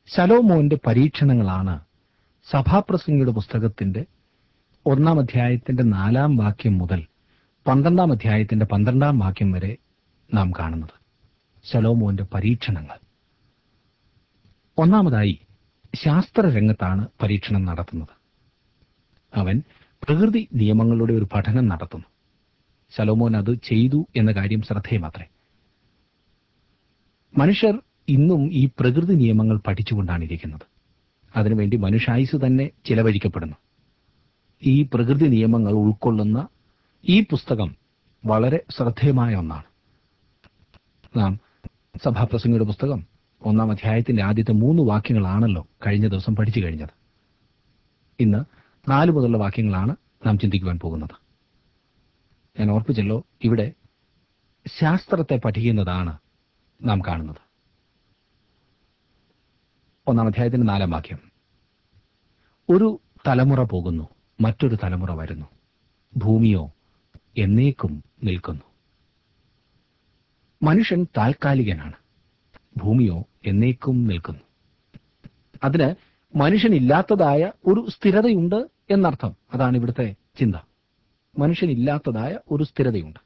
ശലോമോന്റെ പരീക്ഷണങ്ങളാണ് സഭാപ്രസംഗിയുടെ പുസ്തകത്തിന്റെ ഒന്നാം അധ്യായത്തിന്റെ നാലാം വാക്യം മുതൽ പന്ത്രണ്ടാം അധ്യായത്തിന്റെ പന്ത്രണ്ടാം വാക്യം വരെ നാം കാണുന്നത് ശലോമോന്റെ പരീക്ഷണങ്ങൾ ഒന്നാമതായി ശാസ്ത്രരംഗത്താണ് പരീക്ഷണം നടത്തുന്നത് അവൻ പ്രകൃതി നിയമങ്ങളുടെ ഒരു പഠനം നടത്തുന്നു ശലോമോൻ അത് ചെയ്തു എന്ന കാര്യം ശ്രദ്ധേയമാത്രേ മനുഷ്യർ ഇന്നും ഈ പ്രകൃതി നിയമങ്ങൾ പഠിച്ചുകൊണ്ടാണ് ഇരിക്കുന്നത് അതിനുവേണ്ടി മനുഷ്യായുസ് തന്നെ ചിലവഴിക്കപ്പെടുന്നു ഈ പ്രകൃതി നിയമങ്ങൾ ഉൾക്കൊള്ളുന്ന ഈ പുസ്തകം വളരെ ശ്രദ്ധേയമായ ഒന്നാണ് നാം സഭാപ്രസംഗിയുടെ പുസ്തകം ഒന്നാം അധ്യായത്തിന്റെ ആദ്യത്തെ മൂന്ന് വാക്യങ്ങളാണല്ലോ കഴിഞ്ഞ ദിവസം പഠിച്ചു കഴിഞ്ഞത് ഇന്ന് നാല് മുതലുള്ള വാക്യങ്ങളാണ് നാം ചിന്തിക്കുവാൻ പോകുന്നത് ഞാൻ ഓർപ്പിച്ചല്ലോ ഇവിടെ ശാസ്ത്രത്തെ പഠിക്കുന്നതാണ് നാം കാണുന്നത് ഒന്നാം അധ്യായത്തിന്റെ നാലാം വാക്യം ഒരു തലമുറ പോകുന്നു മറ്റൊരു തലമുറ വരുന്നു ഭൂമിയോ എന്നേക്കും നിൽക്കുന്നു മനുഷ്യൻ താൽക്കാലികനാണ് ഭൂമിയോ എന്നേക്കും നിൽക്കുന്നു അതിന് മനുഷ്യനില്ലാത്തതായ ഒരു സ്ഥിരതയുണ്ട് എന്നർത്ഥം അതാണ് ഇവിടുത്തെ ചിന്ത മനുഷ്യനില്ലാത്തതായ ഒരു സ്ഥിരതയുണ്ട്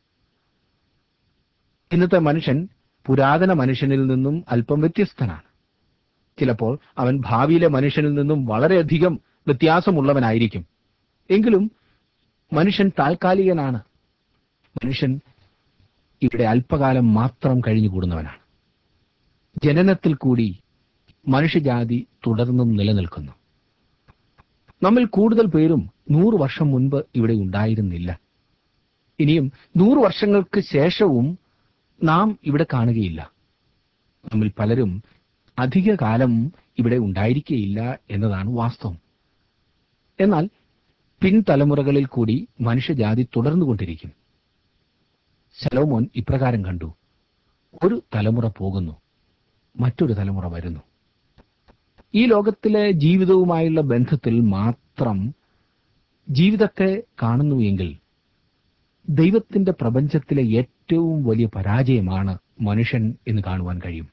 ഇന്നത്തെ മനുഷ്യൻ പുരാതന മനുഷ്യനിൽ നിന്നും അല്പം വ്യത്യസ്തനാണ് ചിലപ്പോൾ അവൻ ഭാവിയിലെ മനുഷ്യനിൽ നിന്നും വളരെയധികം വ്യത്യാസമുള്ളവനായിരിക്കും എങ്കിലും മനുഷ്യൻ താൽക്കാലികനാണ് മനുഷ്യൻ ഇവിടെ അല്പകാലം മാത്രം കഴിഞ്ഞുകൂടുന്നവനാണ് ജനനത്തിൽ കൂടി മനുഷ്യജാതി തുടർന്നും നിലനിൽക്കുന്നു നമ്മിൽ കൂടുതൽ പേരും നൂറ് വർഷം മുൻപ് ഇവിടെ ഉണ്ടായിരുന്നില്ല ഇനിയും നൂറ് വർഷങ്ങൾക്ക് ശേഷവും നാം ഇവിടെ കാണുകയില്ല നമ്മിൽ പലരും അധിക കാലം ഇവിടെ ഉണ്ടായിരിക്കുകയില്ല എന്നതാണ് വാസ്തവം എന്നാൽ പിൻതലമുറകളിൽ കൂടി മനുഷ്യജാതി തുടർന്നുകൊണ്ടിരിക്കും ശലോമോൻ ഇപ്രകാരം കണ്ടു ഒരു തലമുറ പോകുന്നു മറ്റൊരു തലമുറ വരുന്നു ഈ ലോകത്തിലെ ജീവിതവുമായുള്ള ബന്ധത്തിൽ മാത്രം ജീവിതത്തെ കാണുന്നു എങ്കിൽ ദൈവത്തിന്റെ പ്രപഞ്ചത്തിലെ ഏറ്റവും വലിയ പരാജയമാണ് മനുഷ്യൻ എന്ന് കാണുവാൻ കഴിയും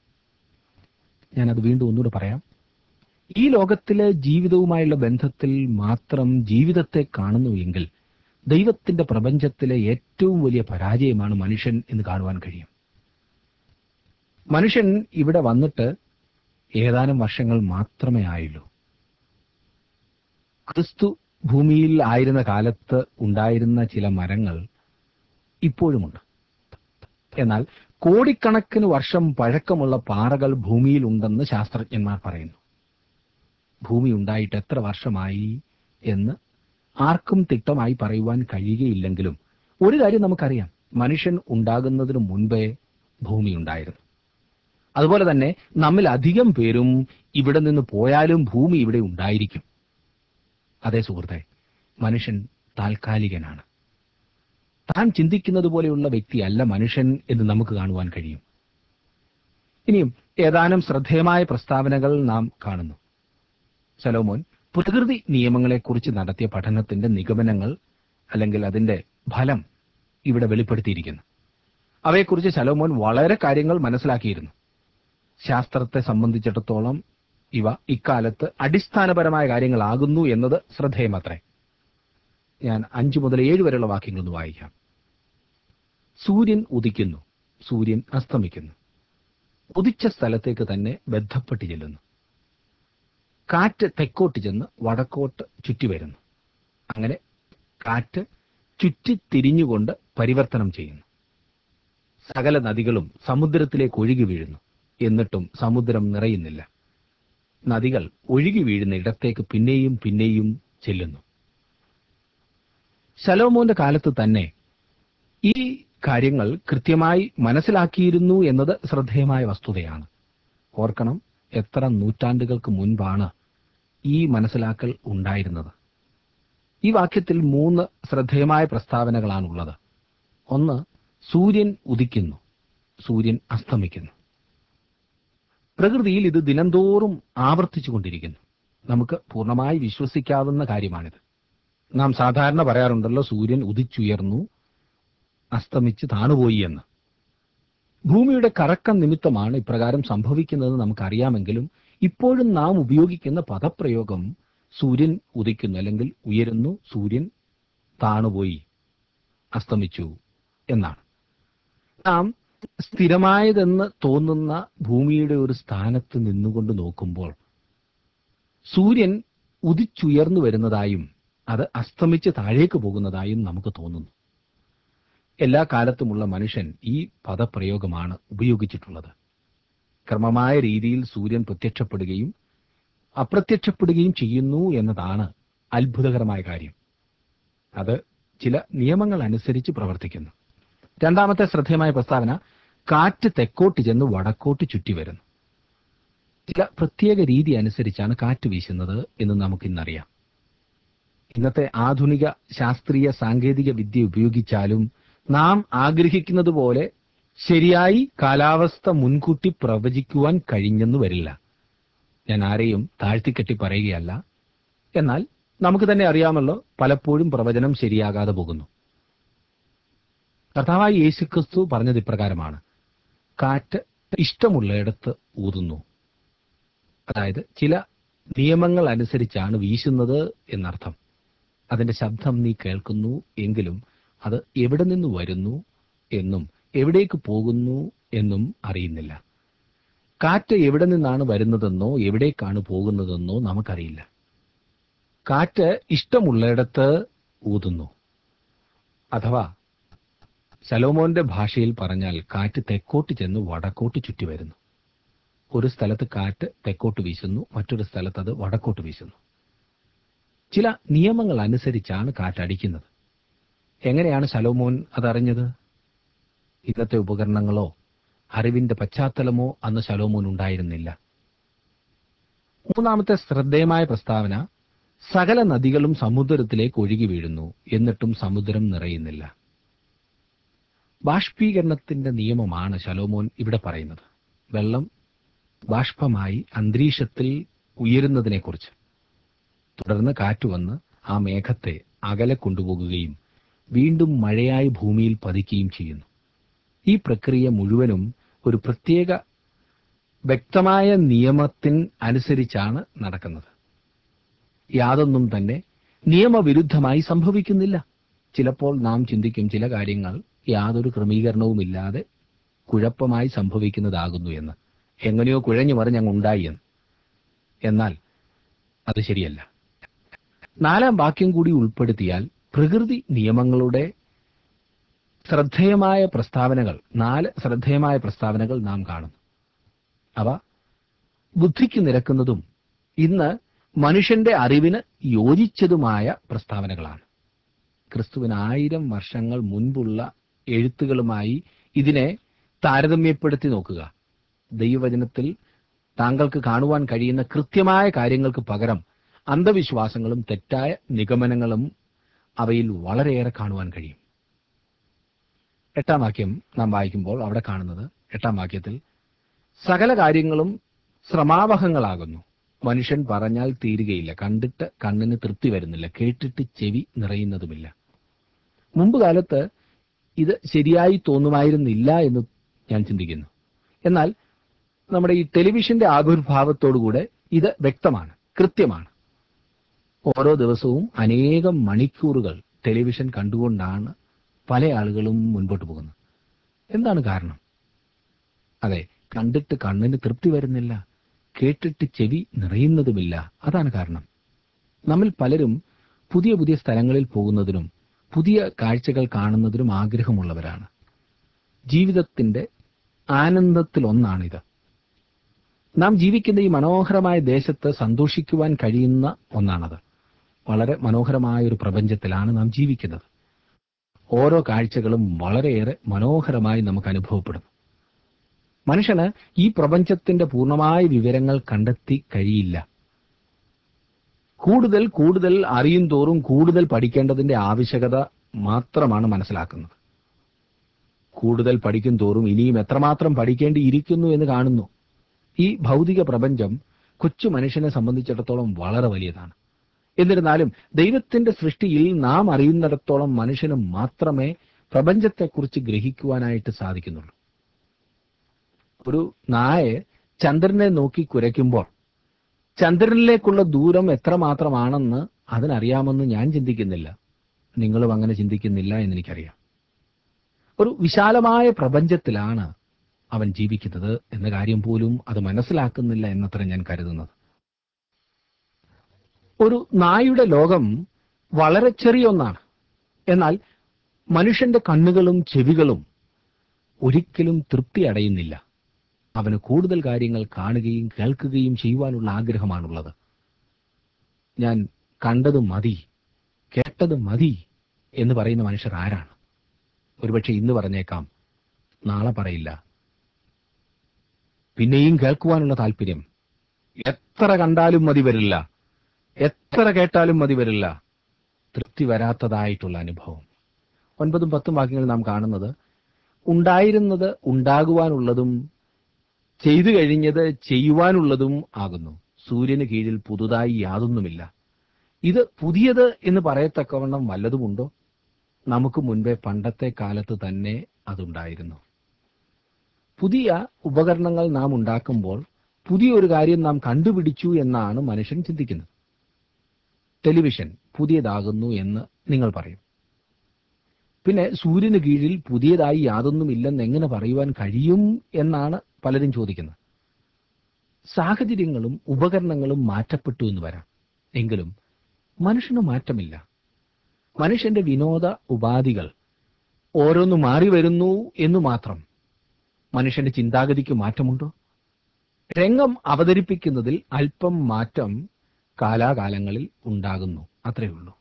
ഞാനത് വീണ്ടും ഒന്നുകൂടെ പറയാം ഈ ലോകത്തിലെ ജീവിതവുമായുള്ള ബന്ധത്തിൽ മാത്രം ജീവിതത്തെ കാണുന്നു എങ്കിൽ ദൈവത്തിന്റെ പ്രപഞ്ചത്തിലെ ഏറ്റവും വലിയ പരാജയമാണ് മനുഷ്യൻ എന്ന് കാണുവാൻ കഴിയും മനുഷ്യൻ ഇവിടെ വന്നിട്ട് ഏതാനും വർഷങ്ങൾ മാത്രമേ ആയുള്ളൂ ക്രിസ്തു ഭൂമിയിൽ ആയിരുന്ന കാലത്ത് ഉണ്ടായിരുന്ന ചില മരങ്ങൾ ഇപ്പോഴുമുണ്ട് എന്നാൽ കോടിക്കണക്കിന് വർഷം പഴക്കമുള്ള പാറകൾ ഭൂമിയിൽ ഉണ്ടെന്ന് ശാസ്ത്രജ്ഞന്മാർ പറയുന്നു ഭൂമി ഉണ്ടായിട്ട് എത്ര വർഷമായി എന്ന് ആർക്കും തിട്ടമായി പറയുവാൻ കഴിയുകയില്ലെങ്കിലും ഒരു കാര്യം നമുക്കറിയാം മനുഷ്യൻ ഉണ്ടാകുന്നതിന് മുൻപേ ഭൂമി ഉണ്ടായിരുന്നു അതുപോലെ തന്നെ നമ്മിൽ അധികം പേരും ഇവിടെ നിന്ന് പോയാലും ഭൂമി ഇവിടെ ഉണ്ടായിരിക്കും അതേ സുഹൃത്തെ മനുഷ്യൻ താൽക്കാലികനാണ് താൻ ചിന്തിക്കുന്നത് പോലെയുള്ള വ്യക്തിയല്ല മനുഷ്യൻ എന്ന് നമുക്ക് കാണുവാൻ കഴിയും ഇനിയും ഏതാനും ശ്രദ്ധേയമായ പ്രസ്താവനകൾ നാം കാണുന്നു സലോമോൻ പ്രകൃതി നിയമങ്ങളെക്കുറിച്ച് നടത്തിയ പഠനത്തിന്റെ നിഗമനങ്ങൾ അല്ലെങ്കിൽ അതിന്റെ ഫലം ഇവിടെ വെളിപ്പെടുത്തിയിരിക്കുന്നു അവയെക്കുറിച്ച് ശലോമോൻ വളരെ കാര്യങ്ങൾ മനസ്സിലാക്കിയിരുന്നു ശാസ്ത്രത്തെ സംബന്ധിച്ചിടത്തോളം ഇവ ഇക്കാലത്ത് അടിസ്ഥാനപരമായ കാര്യങ്ങളാകുന്നു എന്നത് ശ്രദ്ധേയമത്രേ ഞാൻ അഞ്ചു മുതൽ ഏഴ് വരെയുള്ള വാക്യങ്ങൾ ഒന്ന് വായിക്കാം സൂര്യൻ ഉദിക്കുന്നു സൂര്യൻ അസ്തമിക്കുന്നു ഉദിച്ച സ്ഥലത്തേക്ക് തന്നെ ബന്ധപ്പെട്ട് ചെല്ലുന്നു കാറ്റ് തെക്കോട്ട് ചെന്ന് വടക്കോട്ട് ചുറ്റി വരുന്നു അങ്ങനെ കാറ്റ് ചുറ്റി തിരിഞ്ഞുകൊണ്ട് പരിവർത്തനം ചെയ്യുന്നു സകല നദികളും സമുദ്രത്തിലേക്ക് ഒഴുകി വീഴുന്നു എന്നിട്ടും സമുദ്രം നിറയുന്നില്ല നദികൾ ഒഴുകി വീഴുന്ന ഇടത്തേക്ക് പിന്നെയും പിന്നെയും ചെല്ലുന്നു ശലോമോന്റെ കാലത്ത് തന്നെ ഈ കാര്യങ്ങൾ കൃത്യമായി മനസ്സിലാക്കിയിരുന്നു എന്നത് ശ്രദ്ധേയമായ വസ്തുതയാണ് ഓർക്കണം എത്ര നൂറ്റാണ്ടുകൾക്ക് മുൻപാണ് ഈ മനസ്സിലാക്കൽ ഉണ്ടായിരുന്നത് ഈ വാക്യത്തിൽ മൂന്ന് ശ്രദ്ധേയമായ പ്രസ്താവനകളാണുള്ളത് ഒന്ന് സൂര്യൻ ഉദിക്കുന്നു സൂര്യൻ അസ്തമിക്കുന്നു പ്രകൃതിയിൽ ഇത് ദിനംതോറും ആവർത്തിച്ചുകൊണ്ടിരിക്കുന്നു നമുക്ക് പൂർണ്ണമായി വിശ്വസിക്കാവുന്ന കാര്യമാണിത് നാം സാധാരണ പറയാറുണ്ടല്ലോ സൂര്യൻ ഉദിച്ചുയർന്നു അസ്തമിച്ച് താണുപോയി എന്ന് ഭൂമിയുടെ കറക്കം നിമിത്തമാണ് ഇപ്രകാരം സംഭവിക്കുന്നതെന്ന് നമുക്കറിയാമെങ്കിലും ഇപ്പോഴും നാം ഉപയോഗിക്കുന്ന പദപ്രയോഗം സൂര്യൻ ഉദിക്കുന്നു അല്ലെങ്കിൽ ഉയരുന്നു സൂര്യൻ താണുപോയി അസ്തമിച്ചു എന്നാണ് നാം സ്ഥിരമായതെന്ന് തോന്നുന്ന ഭൂമിയുടെ ഒരു സ്ഥാനത്ത് നിന്നുകൊണ്ട് നോക്കുമ്പോൾ സൂര്യൻ ഉദിച്ചുയർന്നു വരുന്നതായും അത് അസ്തമിച്ച് താഴേക്ക് പോകുന്നതായും നമുക്ക് തോന്നുന്നു എല്ലാ കാലത്തുമുള്ള മനുഷ്യൻ ഈ പദപ്രയോഗമാണ് ഉപയോഗിച്ചിട്ടുള്ളത് ക്രമമായ രീതിയിൽ സൂര്യൻ പ്രത്യക്ഷപ്പെടുകയും അപ്രത്യക്ഷപ്പെടുകയും ചെയ്യുന്നു എന്നതാണ് അത്ഭുതകരമായ കാര്യം അത് ചില നിയമങ്ങൾ അനുസരിച്ച് പ്രവർത്തിക്കുന്നു രണ്ടാമത്തെ ശ്രദ്ധേയമായ പ്രസ്താവന കാറ്റ് തെക്കോട്ട് ചെന്ന് വടക്കോട്ട് ചുറ്റി വരുന്നു ചില പ്രത്യേക രീതി അനുസരിച്ചാണ് കാറ്റ് വീശുന്നത് എന്ന് നമുക്കിന്നറിയാം ഇന്നത്തെ ആധുനിക ശാസ്ത്രീയ സാങ്കേതിക വിദ്യ ഉപയോഗിച്ചാലും നാം ആഗ്രഹിക്കുന്നത് പോലെ ശരിയായി കാലാവസ്ഥ മുൻകൂട്ടി പ്രവചിക്കുവാൻ കഴിഞ്ഞെന്ന് വരില്ല ഞാൻ ആരെയും താഴ്ത്തിക്കെട്ടി പറയുകയല്ല എന്നാൽ നമുക്ക് തന്നെ അറിയാമല്ലോ പലപ്പോഴും പ്രവചനം ശരിയാകാതെ പോകുന്നു കർത്താവായി യേശുക്രിസ്തു പറഞ്ഞത് ഇപ്രകാരമാണ് കാറ്റ് ഇഷ്ടമുള്ളയിടത്ത് ഊതുന്നു അതായത് ചില നിയമങ്ങൾ അനുസരിച്ചാണ് വീശുന്നത് എന്നർത്ഥം അതിന്റെ ശബ്ദം നീ കേൾക്കുന്നു എങ്കിലും അത് എവിടെ നിന്ന് വരുന്നു എന്നും എവിടേക്ക് പോകുന്നു എന്നും അറിയുന്നില്ല കാറ്റ് എവിടെ നിന്നാണ് വരുന്നതെന്നോ എവിടേക്കാണ് പോകുന്നതെന്നോ നമുക്കറിയില്ല കാറ്റ് ഇഷ്ടമുള്ളിടത്ത് ഊതുന്നു അഥവാ ശലോമോന്റെ ഭാഷയിൽ പറഞ്ഞാൽ കാറ്റ് തെക്കോട്ട് ചെന്ന് വടക്കോട്ട് ചുറ്റി വരുന്നു ഒരു സ്ഥലത്ത് കാറ്റ് തെക്കോട്ട് വീശുന്നു മറ്റൊരു സ്ഥലത്ത് അത് വടക്കോട്ട് വീശുന്നു ചില നിയമങ്ങൾ അനുസരിച്ചാണ് കാറ്റടിക്കുന്നത് എങ്ങനെയാണ് ശലോമോൻ അതറിഞ്ഞത് ഇന്നത്തെ ഉപകരണങ്ങളോ അറിവിന്റെ പശ്ചാത്തലമോ അന്ന് ശലോമോൻ ഉണ്ടായിരുന്നില്ല മൂന്നാമത്തെ ശ്രദ്ധേയമായ പ്രസ്താവന സകല നദികളും സമുദ്രത്തിലേക്ക് ഒഴുകി വീഴുന്നു എന്നിട്ടും സമുദ്രം നിറയുന്നില്ല ബാഷ്പീകരണത്തിന്റെ നിയമമാണ് ശലോമോൻ ഇവിടെ പറയുന്നത് വെള്ളം ബാഷ്പമായി അന്തരീക്ഷത്തിൽ ഉയരുന്നതിനെക്കുറിച്ച് തുടർന്ന് കാറ്റ് വന്ന് ആ മേഘത്തെ അകലെ കൊണ്ടുപോകുകയും വീണ്ടും മഴയായി ഭൂമിയിൽ പതിക്കുകയും ചെയ്യുന്നു ഈ പ്രക്രിയ മുഴുവനും ഒരു പ്രത്യേക വ്യക്തമായ നിയമത്തിന് അനുസരിച്ചാണ് നടക്കുന്നത് യാതൊന്നും തന്നെ നിയമവിരുദ്ധമായി സംഭവിക്കുന്നില്ല ചിലപ്പോൾ നാം ചിന്തിക്കും ചില കാര്യങ്ങൾ യാതൊരു ക്രമീകരണവുമില്ലാതെ കുഴപ്പമായി സംഭവിക്കുന്നതാകുന്നു എന്ന് എങ്ങനെയോ കുഴഞ്ഞു മറിഞ്ഞ് അങ്ങ് ഉണ്ടായി എന്ന് എന്നാൽ അത് ശരിയല്ല നാലാം വാക്യം കൂടി ഉൾപ്പെടുത്തിയാൽ പ്രകൃതി നിയമങ്ങളുടെ ശ്രദ്ധേയമായ പ്രസ്താവനകൾ നാല് ശ്രദ്ധേയമായ പ്രസ്താവനകൾ നാം കാണുന്നു അവ ബുദ്ധിക്ക് നിരക്കുന്നതും ഇന്ന് മനുഷ്യന്റെ അറിവിന് യോജിച്ചതുമായ പ്രസ്താവനകളാണ് ക്രിസ്തുവിന് ആയിരം വർഷങ്ങൾ മുൻപുള്ള എഴുത്തുകളുമായി ഇതിനെ താരതമ്യപ്പെടുത്തി നോക്കുക ദൈവവചനത്തിൽ താങ്കൾക്ക് കാണുവാൻ കഴിയുന്ന കൃത്യമായ കാര്യങ്ങൾക്ക് പകരം അന്ധവിശ്വാസങ്ങളും തെറ്റായ നിഗമനങ്ങളും അവയിൽ വളരെയേറെ കാണുവാൻ കഴിയും എട്ടാം വാക്യം നാം വായിക്കുമ്പോൾ അവിടെ കാണുന്നത് എട്ടാം വാക്യത്തിൽ സകല കാര്യങ്ങളും ശ്രമാവഹങ്ങളാകുന്നു മനുഷ്യൻ പറഞ്ഞാൽ തീരുകയില്ല കണ്ടിട്ട് കണ്ണിന് തൃപ്തി വരുന്നില്ല കേട്ടിട്ട് ചെവി നിറയുന്നതുമില്ല മുമ്പ് കാലത്ത് ഇത് ശരിയായി തോന്നുമായിരുന്നില്ല എന്ന് ഞാൻ ചിന്തിക്കുന്നു എന്നാൽ നമ്മുടെ ഈ ടെലിവിഷന്റെ ആവിർഭാവത്തോടുകൂടെ ഇത് വ്യക്തമാണ് കൃത്യമാണ് ഓരോ ദിവസവും അനേകം മണിക്കൂറുകൾ ടെലിവിഷൻ കണ്ടുകൊണ്ടാണ് പല ആളുകളും മുൻപോട്ട് പോകുന്നത് എന്താണ് കാരണം അതെ കണ്ടിട്ട് കണ്ണിന് തൃപ്തി വരുന്നില്ല കേട്ടിട്ട് ചെവി നിറയുന്നതുമില്ല അതാണ് കാരണം നമ്മിൽ പലരും പുതിയ പുതിയ സ്ഥലങ്ങളിൽ പോകുന്നതിനും പുതിയ കാഴ്ചകൾ കാണുന്നതിനും ആഗ്രഹമുള്ളവരാണ് ജീവിതത്തിന്റെ ആനന്ദത്തിലൊന്നാണിത് നാം ജീവിക്കുന്ന ഈ മനോഹരമായ ദേശത്ത് സന്തോഷിക്കുവാൻ കഴിയുന്ന ഒന്നാണത് വളരെ മനോഹരമായ ഒരു പ്രപഞ്ചത്തിലാണ് നാം ജീവിക്കുന്നത് ഓരോ കാഴ്ചകളും വളരെയേറെ മനോഹരമായി നമുക്ക് അനുഭവപ്പെടുന്നു മനുഷ്യന് ഈ പ്രപഞ്ചത്തിന്റെ പൂർണ്ണമായ വിവരങ്ങൾ കണ്ടെത്തി കഴിയില്ല കൂടുതൽ കൂടുതൽ അറിയും തോറും കൂടുതൽ പഠിക്കേണ്ടതിന്റെ ആവശ്യകത മാത്രമാണ് മനസ്സിലാക്കുന്നത് കൂടുതൽ പഠിക്കും തോറും ഇനിയും എത്രമാത്രം പഠിക്കേണ്ടിയിരിക്കുന്നു എന്ന് കാണുന്നു ഈ ഭൗതിക പ്രപഞ്ചം കൊച്ചു മനുഷ്യനെ സംബന്ധിച്ചിടത്തോളം വളരെ വലിയതാണ് എന്നിരുന്നാലും ദൈവത്തിന്റെ സൃഷ്ടിയിൽ നാം അറിയുന്നിടത്തോളം മനുഷ്യന് മാത്രമേ പ്രപഞ്ചത്തെക്കുറിച്ച് ഗ്രഹിക്കുവാനായിട്ട് സാധിക്കുന്നുള്ളൂ ഒരു നായ ചന്ദ്രനെ നോക്കി കുരയ്ക്കുമ്പോൾ ചന്ദ്രനിലേക്കുള്ള ദൂരം എത്രമാത്രമാണെന്ന് അതിനറിയാമെന്ന് ഞാൻ ചിന്തിക്കുന്നില്ല നിങ്ങളും അങ്ങനെ ചിന്തിക്കുന്നില്ല എന്ന് എനിക്കറിയാം ഒരു വിശാലമായ പ്രപഞ്ചത്തിലാണ് അവൻ ജീവിക്കുന്നത് എന്ന കാര്യം പോലും അത് മനസ്സിലാക്കുന്നില്ല എന്നത്ര ഞാൻ കരുതുന്നത് ഒരു നായുടെ ലോകം വളരെ ചെറിയ ഒന്നാണ് എന്നാൽ മനുഷ്യന്റെ കണ്ണുകളും ചെവികളും ഒരിക്കലും തൃപ്തി അടയുന്നില്ല അവന് കൂടുതൽ കാര്യങ്ങൾ കാണുകയും കേൾക്കുകയും ചെയ്യുവാനുള്ള ആഗ്രഹമാണുള്ളത് ഞാൻ കണ്ടത് മതി കേട്ടത് മതി എന്ന് പറയുന്ന മനുഷ്യർ ആരാണ് ഒരുപക്ഷെ ഇന്ന് പറഞ്ഞേക്കാം നാളെ പറയില്ല പിന്നെയും കേൾക്കുവാനുള്ള താല്പര്യം എത്ര കണ്ടാലും മതി വരില്ല എത്ര കേട്ടാലും മതി വരില്ല തൃപ്തി വരാത്തതായിട്ടുള്ള അനുഭവം ഒൻപതും പത്തും വാക്യങ്ങൾ നാം കാണുന്നത് ഉണ്ടായിരുന്നത് ഉണ്ടാകുവാനുള്ളതും ചെയ്തു കഴിഞ്ഞത് ചെയ്യുവാനുള്ളതും ആകുന്നു സൂര്യന് കീഴിൽ പുതുതായി യാതൊന്നുമില്ല ഇത് പുതിയത് എന്ന് പറയത്തക്കവണ്ണം വല്ലതുമുണ്ടോ നമുക്ക് മുൻപേ പണ്ടത്തെ കാലത്ത് തന്നെ അതുണ്ടായിരുന്നു പുതിയ ഉപകരണങ്ങൾ നാം ഉണ്ടാക്കുമ്പോൾ പുതിയൊരു കാര്യം നാം കണ്ടുപിടിച്ചു എന്നാണ് മനുഷ്യൻ ചിന്തിക്കുന്നത് ടെലിവിഷൻ പുതിയതാകുന്നു എന്ന് നിങ്ങൾ പറയും പിന്നെ സൂര്യന് കീഴിൽ പുതിയതായി യാതൊന്നുമില്ലെന്ന് എങ്ങനെ പറയുവാൻ കഴിയും എന്നാണ് പലരും ചോദിക്കുന്നത് സാഹചര്യങ്ങളും ഉപകരണങ്ങളും മാറ്റപ്പെട്ടു എന്ന് വരാം എങ്കിലും മനുഷ്യന് മാറ്റമില്ല മനുഷ്യന്റെ വിനോദ ഉപാധികൾ ഓരോന്ന് മാറി വരുന്നു എന്ന് മാത്രം മനുഷ്യന്റെ ചിന്താഗതിക്ക് മാറ്റമുണ്ടോ രംഗം അവതരിപ്പിക്കുന്നതിൽ അല്പം മാറ്റം കാലാകാലങ്ങളിൽ ഉണ്ടാകുന്നു അത്രയേ ഉള്ളൂ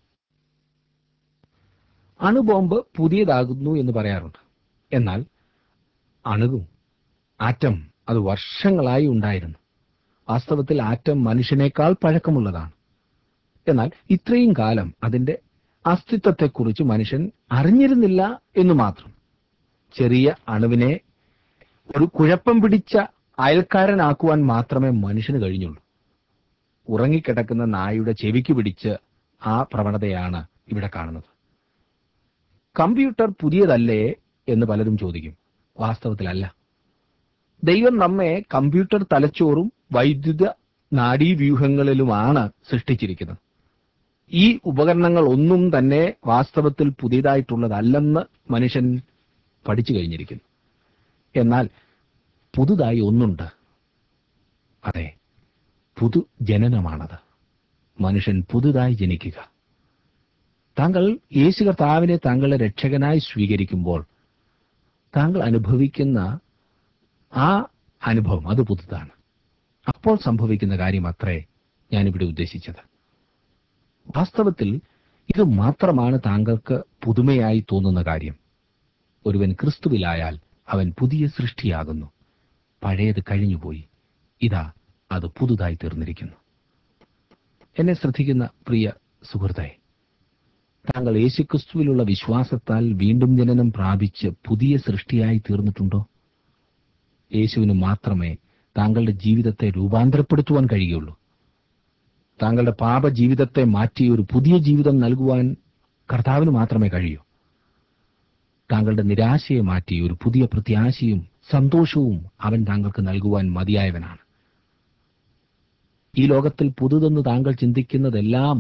അണുബോംബ് പുതിയതാകുന്നു എന്ന് പറയാറുണ്ട് എന്നാൽ അണുകും ആറ്റം അത് വർഷങ്ങളായി ഉണ്ടായിരുന്നു വാസ്തവത്തിൽ ആറ്റം മനുഷ്യനേക്കാൾ പഴക്കമുള്ളതാണ് എന്നാൽ ഇത്രയും കാലം അതിന്റെ അസ്തിത്വത്തെക്കുറിച്ച് മനുഷ്യൻ അറിഞ്ഞിരുന്നില്ല എന്ന് മാത്രം ചെറിയ അണുവിനെ ഒരു കുഴപ്പം പിടിച്ച അയൽക്കാരനാക്കുവാൻ മാത്രമേ മനുഷ്യന് കഴിഞ്ഞുള്ളൂ ഉറങ്ങിക്കിടക്കുന്ന നായുടെ ചെവിക്ക് പിടിച്ച് ആ പ്രവണതയാണ് ഇവിടെ കാണുന്നത് കമ്പ്യൂട്ടർ പുതിയതല്ലേ എന്ന് പലരും ചോദിക്കും വാസ്തവത്തിലല്ല ദൈവം നമ്മെ കമ്പ്യൂട്ടർ തലച്ചോറും വൈദ്യുത നാഡീവ്യൂഹങ്ങളിലുമാണ് സൃഷ്ടിച്ചിരിക്കുന്നത് ഈ ഉപകരണങ്ങൾ ഒന്നും തന്നെ വാസ്തവത്തിൽ പുതിയതായിട്ടുള്ളതല്ലെന്ന് മനുഷ്യൻ പഠിച്ചു കഴിഞ്ഞിരിക്കുന്നു എന്നാൽ പുതുതായി ഒന്നുണ്ട് അതെ പുതു ജനനമാണത് മനുഷ്യൻ പുതുതായി ജനിക്കുക താങ്കൾ യേശു കർത്താവിനെ താങ്കളുടെ രക്ഷകനായി സ്വീകരിക്കുമ്പോൾ താങ്കൾ അനുഭവിക്കുന്ന ആ അനുഭവം അത് പുതുതാണ് അപ്പോൾ സംഭവിക്കുന്ന കാര്യം അത്രേ ഞാനിവിടെ ഉദ്ദേശിച്ചത് വാസ്തവത്തിൽ ഇത് മാത്രമാണ് താങ്കൾക്ക് പുതുമയായി തോന്നുന്ന കാര്യം ഒരുവൻ ക്രിസ്തുവിലായാൽ അവൻ പുതിയ സൃഷ്ടിയാകുന്നു പഴയത് കഴിഞ്ഞുപോയി ഇതാ അത് പുതുതായി തീർന്നിരിക്കുന്നു എന്നെ ശ്രദ്ധിക്കുന്ന പ്രിയ സുഹൃത്തെ താങ്കൾ യേശുക്രിസ്തുവിലുള്ള വിശ്വാസത്താൽ വീണ്ടും ജനനം പ്രാപിച്ച് പുതിയ സൃഷ്ടിയായി തീർന്നിട്ടുണ്ടോ യേശുവിന് മാത്രമേ താങ്കളുടെ ജീവിതത്തെ രൂപാന്തരപ്പെടുത്തുവാൻ കഴിയുള്ളൂ താങ്കളുടെ പാപ ജീവിതത്തെ മാറ്റി ഒരു പുതിയ ജീവിതം നൽകുവാൻ കർത്താവിന് മാത്രമേ കഴിയൂ താങ്കളുടെ നിരാശയെ മാറ്റി ഒരു പുതിയ പ്രത്യാശയും സന്തോഷവും അവൻ താങ്കൾക്ക് നൽകുവാൻ മതിയായവനാണ് ഈ ലോകത്തിൽ പുതുതെന്ന് താങ്കൾ ചിന്തിക്കുന്നതെല്ലാം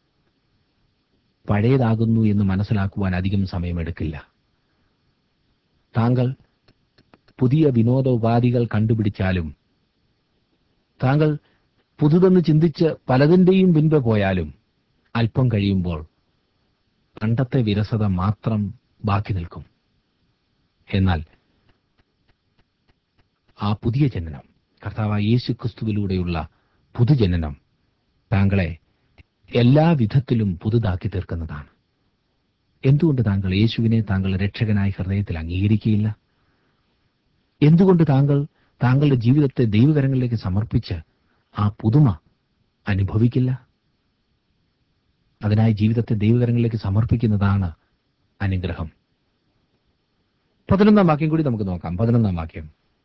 പഴയതാകുന്നു എന്ന് മനസ്സിലാക്കുവാൻ അധികം സമയമെടുക്കില്ല താങ്കൾ പുതിയ വിനോദ ഉപാധികൾ കണ്ടുപിടിച്ചാലും താങ്കൾ പുതുതെന്ന് ചിന്തിച്ച് പലതിന്റെയും പിൻപെ പോയാലും അല്പം കഴിയുമ്പോൾ പണ്ടത്തെ വിരസത മാത്രം ബാക്കി നിൽക്കും എന്നാൽ ആ പുതിയ ജനനം കർത്താവ് യേശു ക്രിസ്തുവിലൂടെയുള്ള പുതുജനനം താങ്കളെ എല്ലാ വിധത്തിലും പുതുതാക്കി തീർക്കുന്നതാണ് എന്തുകൊണ്ട് താങ്കൾ യേശുവിനെ താങ്കളുടെ രക്ഷകനായി ഹൃദയത്തിൽ അംഗീകരിക്കുകയില്ല എന്തുകൊണ്ട് താങ്കൾ താങ്കളുടെ ജീവിതത്തെ ദൈവകരങ്ങളിലേക്ക് സമർപ്പിച്ച് ആ പുതുമ അനുഭവിക്കില്ല അതിനായി ജീവിതത്തെ ദൈവകരങ്ങളിലേക്ക് സമർപ്പിക്കുന്നതാണ് അനുഗ്രഹം പതിനൊന്നാം വാക്യം കൂടി നമുക്ക് നോക്കാം പതിനൊന്നാം വാക്യം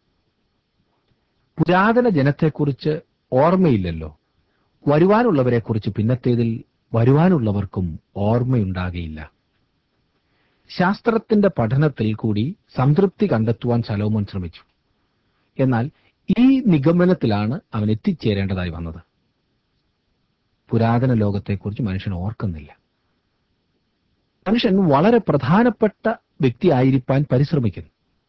പുരാതന ജനത്തെക്കുറിച്ച് ഓർമ്മയില്ലല്ലോ വരുവാനുള്ളവരെക്കുറിച്ച് പിന്നത്തേതിൽ വരുവാനുള്ളവർക്കും ഓർമ്മയുണ്ടാകയില്ല ശാസ്ത്രത്തിന്റെ പഠനത്തിൽ കൂടി സംതൃപ്തി കണ്ടെത്തുവാൻ ശലോമോൻ ശ്രമിച്ചു എന്നാൽ ഈ നിഗമനത്തിലാണ് അവൻ എത്തിച്ചേരേണ്ടതായി വന്നത് പുരാതന ലോകത്തെക്കുറിച്ച് മനുഷ്യൻ ഓർക്കുന്നില്ല മനുഷ്യൻ വളരെ പ്രധാനപ്പെട്ട വ്യക്തിയായിരിക്കാൻ പരിശ്രമിക്കുന്നു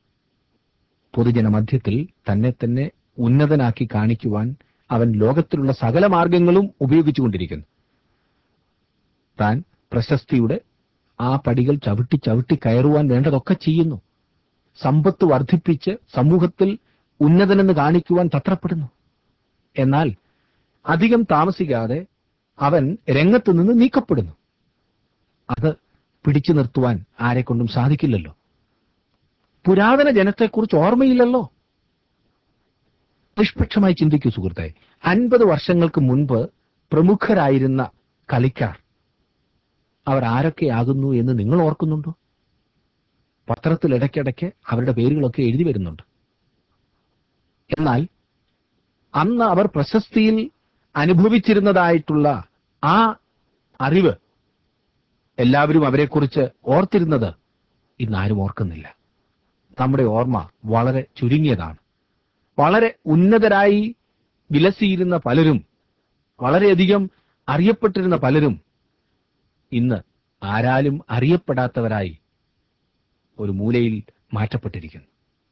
പൊതുജന മധ്യത്തിൽ തന്നെ തന്നെ ഉന്നതനാക്കി കാണിക്കുവാൻ അവൻ ലോകത്തിലുള്ള സകല മാർഗങ്ങളും ഉപയോഗിച്ചുകൊണ്ടിരിക്കുന്നു താൻ പ്രശസ്തിയുടെ ആ പടികൾ ചവിട്ടി ചവിട്ടി കയറുവാൻ വേണ്ടതൊക്കെ ചെയ്യുന്നു സമ്പത്ത് വർദ്ധിപ്പിച്ച് സമൂഹത്തിൽ ഉന്നതനെന്ന് കാണിക്കുവാൻ തത്രപ്പെടുന്നു എന്നാൽ അധികം താമസിക്കാതെ അവൻ രംഗത്തു നിന്ന് നീക്കപ്പെടുന്നു അത് പിടിച്ചു നിർത്തുവാൻ ആരെക്കൊണ്ടും സാധിക്കില്ലല്ലോ പുരാതന ജനത്തെക്കുറിച്ച് ഓർമ്മയില്ലല്ലോ നിഷ്പക്ഷമായി ചിന്തിക്കൂ സുഹൃത്തെ അൻപത് വർഷങ്ങൾക്ക് മുൻപ് പ്രമുഖരായിരുന്ന കളിക്കാർ അവർ ആരൊക്കെയാകുന്നു എന്ന് നിങ്ങൾ ഓർക്കുന്നുണ്ടോ പത്രത്തിൽ ഇടയ്ക്കിടയ്ക്ക് അവരുടെ പേരുകളൊക്കെ എഴുതി വരുന്നുണ്ട് എന്നാൽ അന്ന് അവർ പ്രശസ്തിയിൽ അനുഭവിച്ചിരുന്നതായിട്ടുള്ള ആ അറിവ് എല്ലാവരും അവരെക്കുറിച്ച് ഓർത്തിരുന്നത് ഇന്ന് ആരും ഓർക്കുന്നില്ല നമ്മുടെ ഓർമ്മ വളരെ ചുരുങ്ങിയതാണ് വളരെ ഉന്നതരായി വിലസിയിരുന്ന പലരും വളരെയധികം അറിയപ്പെട്ടിരുന്ന പലരും ഇന്ന് ആരാലും അറിയപ്പെടാത്തവരായി ഒരു മൂലയിൽ മാറ്റപ്പെട്ടിരിക്കുന്നു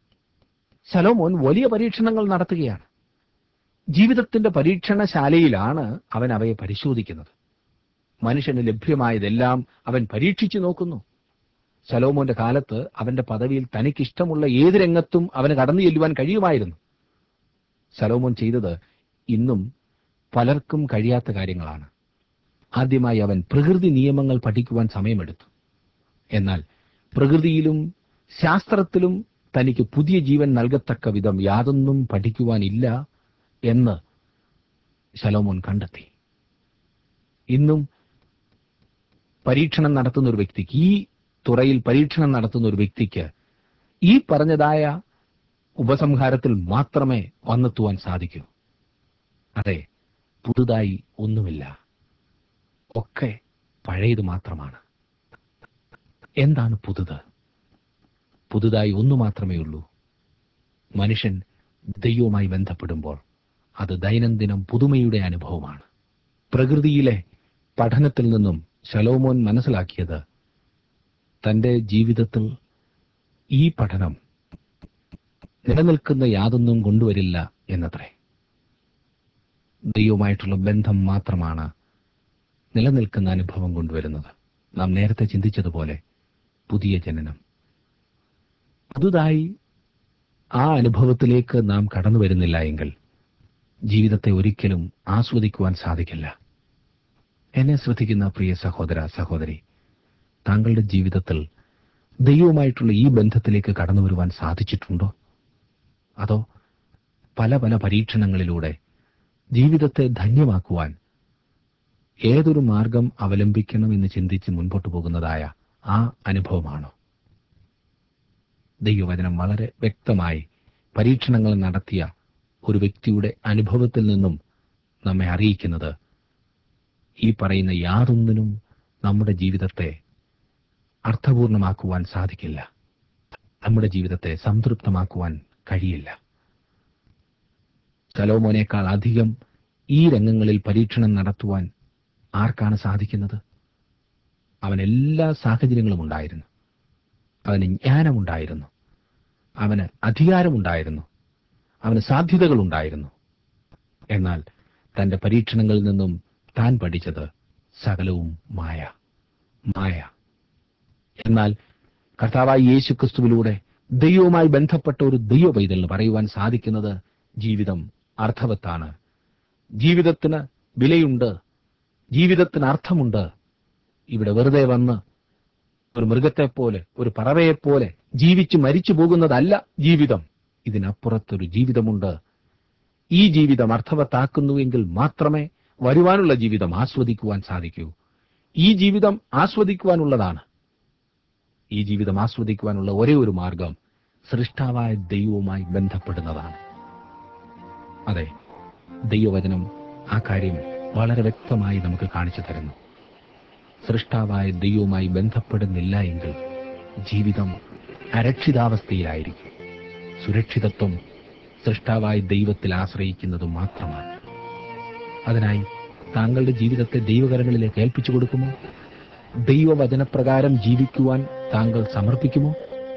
ശലോമോൻ വലിയ പരീക്ഷണങ്ങൾ നടത്തുകയാണ് ജീവിതത്തിന്റെ പരീക്ഷണശാലയിലാണ് അവൻ അവയെ പരിശോധിക്കുന്നത് മനുഷ്യന് ലഭ്യമായതെല്ലാം അവൻ പരീക്ഷിച്ചു നോക്കുന്നു ശലോമോന്റെ കാലത്ത് അവന്റെ പദവിയിൽ തനിക്കിഷ്ടമുള്ള ഏത് രംഗത്തും അവന് കടന്നു ചെല്ലുവാൻ കഴിയുമായിരുന്നു ശലോമോൻ ചെയ്തത് ഇന്നും പലർക്കും കഴിയാത്ത കാര്യങ്ങളാണ് ആദ്യമായി അവൻ പ്രകൃതി നിയമങ്ങൾ പഠിക്കുവാൻ സമയമെടുത്തു എന്നാൽ പ്രകൃതിയിലും ശാസ്ത്രത്തിലും തനിക്ക് പുതിയ ജീവൻ നൽകത്തക്ക വിധം യാതൊന്നും പഠിക്കുവാനില്ല എന്ന് ശലോമോൻ കണ്ടെത്തി ഇന്നും പരീക്ഷണം നടത്തുന്ന ഒരു വ്യക്തിക്ക് ഈ തുറയിൽ പരീക്ഷണം നടത്തുന്ന ഒരു വ്യക്തിക്ക് ഈ പറഞ്ഞതായ ഉപസംഹാരത്തിൽ മാത്രമേ വന്നെത്തുവാൻ സാധിക്കൂ അതെ പുതുതായി ഒന്നുമില്ല ഒക്കെ പഴയത് മാത്രമാണ് എന്താണ് പുതുത് പുതുതായി ഒന്നു മാത്രമേ ഉള്ളൂ മനുഷ്യൻ ദൈവവുമായി ബന്ധപ്പെടുമ്പോൾ അത് ദൈനംദിനം പുതുമയുടെ അനുഭവമാണ് പ്രകൃതിയിലെ പഠനത്തിൽ നിന്നും ശലോമോൻ മനസ്സിലാക്കിയത് തന്റെ ജീവിതത്തിൽ ഈ പഠനം നിലനിൽക്കുന്ന യാതൊന്നും കൊണ്ടുവരില്ല എന്നത്രേ ദൈവവുമായിട്ടുള്ള ബന്ധം മാത്രമാണ് നിലനിൽക്കുന്ന അനുഭവം കൊണ്ടുവരുന്നത് നാം നേരത്തെ ചിന്തിച്ചതുപോലെ പുതിയ ജനനം പുതുതായി ആ അനുഭവത്തിലേക്ക് നാം കടന്നു വരുന്നില്ല എങ്കിൽ ജീവിതത്തെ ഒരിക്കലും ആസ്വദിക്കുവാൻ സാധിക്കില്ല എന്നെ ശ്രദ്ധിക്കുന്ന പ്രിയ സഹോദര സഹോദരി താങ്കളുടെ ജീവിതത്തിൽ ദൈവവുമായിട്ടുള്ള ഈ ബന്ധത്തിലേക്ക് കടന്നു വരുവാൻ സാധിച്ചിട്ടുണ്ടോ അതോ പല പല പരീക്ഷണങ്ങളിലൂടെ ജീവിതത്തെ ധന്യമാക്കുവാൻ ഏതൊരു മാർഗം അവലംബിക്കണം എന്ന് ചിന്തിച്ച് മുൻപോട്ട് പോകുന്നതായ ആ അനുഭവമാണോ ദൈവവചനം വളരെ വ്യക്തമായി പരീക്ഷണങ്ങൾ നടത്തിയ ഒരു വ്യക്തിയുടെ അനുഭവത്തിൽ നിന്നും നമ്മെ അറിയിക്കുന്നത് ഈ പറയുന്ന യാതൊന്നിനും നമ്മുടെ ജീവിതത്തെ അർത്ഥപൂർണമാക്കുവാൻ സാധിക്കില്ല നമ്മുടെ ജീവിതത്തെ സംതൃപ്തമാക്കുവാൻ കഴിയില്ല സലോമോനേക്കാൾ അധികം ഈ രംഗങ്ങളിൽ പരീക്ഷണം നടത്തുവാൻ ആർക്കാണ് സാധിക്കുന്നത് അവൻ എല്ലാ സാഹചര്യങ്ങളും ഉണ്ടായിരുന്നു അവന് ജ്ഞാനമുണ്ടായിരുന്നു അവന് അധികാരമുണ്ടായിരുന്നു അവന് സാധ്യതകൾ ഉണ്ടായിരുന്നു എന്നാൽ തന്റെ പരീക്ഷണങ്ങളിൽ നിന്നും താൻ പഠിച്ചത് സകലവും മായ മായ എന്നാൽ കർത്താവായ യേശു ക്രിസ്തുവിലൂടെ ദൈവവുമായി ബന്ധപ്പെട്ട ഒരു ദൈവ പൈതലിന് പറയുവാൻ സാധിക്കുന്നത് ജീവിതം അർത്ഥവത്താണ് ജീവിതത്തിന് വിലയുണ്ട് ജീവിതത്തിന് അർത്ഥമുണ്ട് ഇവിടെ വെറുതെ വന്ന് ഒരു മൃഗത്തെപ്പോലെ ഒരു പറവയെപ്പോലെ ജീവിച്ചു മരിച്ചു പോകുന്നതല്ല ജീവിതം ഇതിനപ്പുറത്തൊരു ജീവിതമുണ്ട് ഈ ജീവിതം അർത്ഥവത്താക്കുന്നുവെങ്കിൽ മാത്രമേ വരുവാനുള്ള ജീവിതം ആസ്വദിക്കുവാൻ സാധിക്കൂ ഈ ജീവിതം ആസ്വദിക്കുവാനുള്ളതാണ് ഈ ജീവിതം ആസ്വദിക്കുവാനുള്ള ഒരേ ഒരു മാർഗം സൃഷ്ടാവായ ദൈവവുമായി ബന്ധപ്പെടുന്നതാണ് അതെ ദൈവവചനം ആ കാര്യം വളരെ വ്യക്തമായി നമുക്ക് കാണിച്ചു തരുന്നു സൃഷ്ടാവായ ദൈവവുമായി ബന്ധപ്പെടുന്നില്ല എങ്കിൽ ജീവിതം അരക്ഷിതാവസ്ഥയിലായിരിക്കും സുരക്ഷിതത്വം സൃഷ്ടാവായ ദൈവത്തിൽ ആശ്രയിക്കുന്നത് മാത്രമാണ് അതിനായി താങ്കളുടെ ജീവിതത്തെ ദൈവകരങ്ങളിലേക്ക് ഏൽപ്പിച്ചു കൊടുക്കുമോ ദൈവവചനപ്രകാരം ജീവിക്കുവാൻ താങ്കൾ സമർപ്പിക്കുമോ